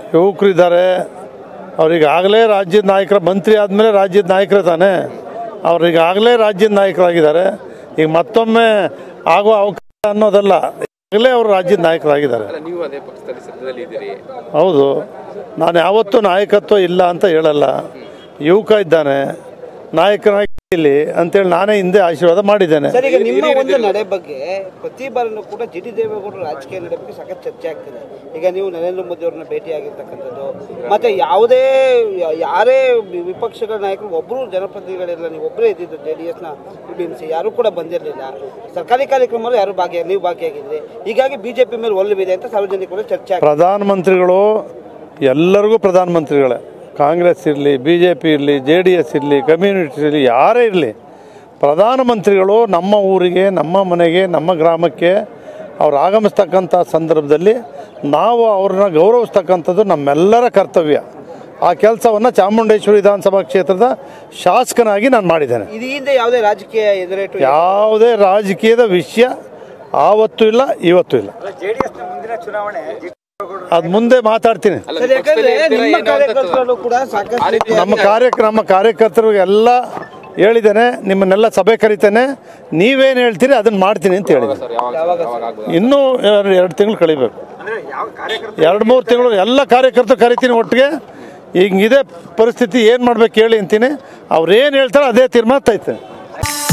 ಯುವಕರಿದ್ದಾರೆ ಅವ್ರಿಗಾಗಲೇ ರಾಜ್ಯದ ನಾಯಕರ ಮಂತ್ರಿ ಆದಮೇಲೆ ರಾಜ್ಯದ ನಾಯಕರೇ ತಾನೇ ಅವ್ರಿಗಾಗಲೇ ರಾಜ್ಯದ ನಾಯಕರಾಗಿದ್ದಾರೆ ಈಗ ಮತ್ತೊಮ್ಮೆ ಆಗುವ ಅವಕಾಶ ಅನ್ನೋದಲ್ಲ ಈಗಲೇ ಅವರು ರಾಜ್ಯದ ನಾಯಕರಾಗಿದ್ದಾರೆ ಅಲ್ಲ ನೀವು ಅದೇ ಪಕ್ಷದಲ್ಲಿ ಸದ್ಯದಲ್ಲಿ ಇದ್ದೀರಿ ಹೌದು ನಾನು ಯಾವತ್ತೂ ನಾಯಕತ್ವ ಇಲ್ಲ ಅಂತ ಹೇಳಲ್ಲ ಯುವಕ ಇದ್ದಾನೆ ನಾಯಕನಾಗಿ ಇಲ್ಲಿ ಅಂತೇಳಿ ನಾನೇ ಹಿಂದೆ ಆಶೀರ್ವಾದ ಮಾಡಿದ್ದೇನೆ ಸರ್ ಈಗ ನಿಮ್ಮ ಒಂದು ನಡೆ ಬಗ್ಗೆ ಪ್ರತಿ ಬಾರಿನೂ ಕೂಡ ಜಿ ಟಿ ದೇವೇಗೌಡರ ರಾಜಕೀಯ ನಡೆ ಬಗ್ಗೆ ಸಾಕಷ್ಟು ಚರ್ಚೆ ಆಗ್ತಿದೆ ಈಗ ನೀವು ನರೇಂದ್ರ ಮೋದಿ ಅವ್ರನ್ನ ಭೇಟಿಯಾಗಿರ್ತಕ್ಕಂಥದ್ದು ಮತ್ತೆ ಯಾವುದೇ ಯ- ಯಾರೇ ವಿ- ವಿಪಕ್ಷಗಳ ನಾಯಕರು ಒಬ್ಬರು ಜನಪ್ರತಿನಿಧಿಗಳಿಲ್ಲ ನೀವು ಒಬ್ಬರೇ ಇದ್ದಿದ್ದು ಜೆ ಡಿ ಎಸ್ನ ಸಿ ಯಾರು ಕೂಡ ಬಂದಿರಲಿಲ್ಲ ಸರ್ಕಾರಿ ಕಾರ್ಯಕ್ರಮದಲ್ಲಿ ಯಾರು ಭಾಗಿಯಾಗಿ ನೀವು ಭಾಗಿಯಾಗಿದ್ರಿ ಹೀಗಾಗಿ ಬಿಜೆಪಿ ಮೇಲೆ ಒಲ್ಲವಿದೆ ಅಂತ ಸಾರ್ವಜನಿಕರು ಚರ್ಚೆ ಆಗ್ತಿದೆ ಪ್ರಧಾನಮಂತ್ರಿಗಳು ಎಲ್ಲರಿಗೂ ಪ್ರಧಾನಮಂತ್ರಿಗಳೇ ಕಾಂಗ್ರೆಸ್ ಇರಲಿ ಬಿ ಜೆ ಪಿ ಇರಲಿ ಜೆ ಡಿ ಎಸ್ ಇರಲಿ ಕಮ್ಯುನಿಟಿ ಇರಲಿ ಯಾರೇ ಇರಲಿ ಪ್ರಧಾನಮಂತ್ರಿಗಳು ನಮ್ಮ ಊರಿಗೆ ನಮ್ಮ ಮನೆಗೆ ನಮ್ಮ ಗ್ರಾಮಕ್ಕೆ ಅವ್ರು ಆಗಮಿಸ್ತಕ್ಕಂಥ ಸಂದರ್ಭದಲ್ಲಿ ನಾವು ಅವ್ರನ್ನ ಗೌರವಿಸ್ತಕ್ಕಂಥದ್ದು ನಮ್ಮೆಲ್ಲರ ಕರ್ತವ್ಯ ಆ ಕೆಲಸವನ್ನು ಚಾಮುಂಡೇಶ್ವರಿ ವಿಧಾನಸಭಾ ಕ್ಷೇತ್ರದ ಶಾಸಕನಾಗಿ ನಾನು ಮಾಡಿದ್ದೇನೆ ಇದು ಹಿಂದೆ ಯಾವುದೇ ರಾಜಕೀಯ ಎದುರೇಟು ಯಾವುದೇ ರಾಜಕೀಯದ ವಿಷಯ ಆವತ್ತೂ ಇಲ್ಲ ಇವತ್ತೂ ಇಲ್ಲ ಅದು ಮುಂದೆ ಮಾತಾಡ್ತೀನಿ ಅಲ್ಲ ಸರ್ ನೀವು ಪಕ್ಷದಲ್ಲಿ ಯಾಕಂದ್ರೆ ಇರ್ತೀರಾ ನಿಮ್ಮ ಏನೋ ಅಂತ ಕಾರ್ಯಕರ್ತರು ಕೂಡ ಸಾಕಷ್ಟು ರೀತಿಯ- ನಮ್ಮ ಕಾರ್ಯಕ್ರಮ ನಮ್ಮ ಕಾರ್ಯಕರ್ತರಿಗೆಲ್ಲ ಹೇಳಿದ್ದೇನೆ ನಿಮ್ಮನ್ನೆಲ್ಲ ಸಭೆ ಕರಿತೇನೆ ನೀವೇನು ಹೇಳ್ತೀರಿ ಅದನ್ನ ಮಾಡ್ತೀನಿ ಅಂತ ಹೇಳಿದೆ ಸರ್ ಯಾವಾಗ ಸರ್? ಯಾವಾಗ ಆಗ್ಬೋದು ಇನ್ನೂ ಎರಡು ಎರಡು ತಿಂಗಳು ಕಳಿಬೇಕು ಎರಡು ಮೂರು ತಿಂಗಳು ಎಲ್ಲ ಕಾರ್ಯಕರ್ತರು ಕರಿತೀನಿ ಒಟ್ಟಿಗೆ ಈಗ ಇದೇ ಪರಿಸ್ಥಿತಿ ಏನು ಮಾಡ್ಬೇಕು ಹೇಳಿ ಅಂತೀನಿ ಅವ್ರು ಏನು ಹೇಳ್ತಾರೆ ಅದೇ ತೀರ್ಮಾನ ತೈತೆ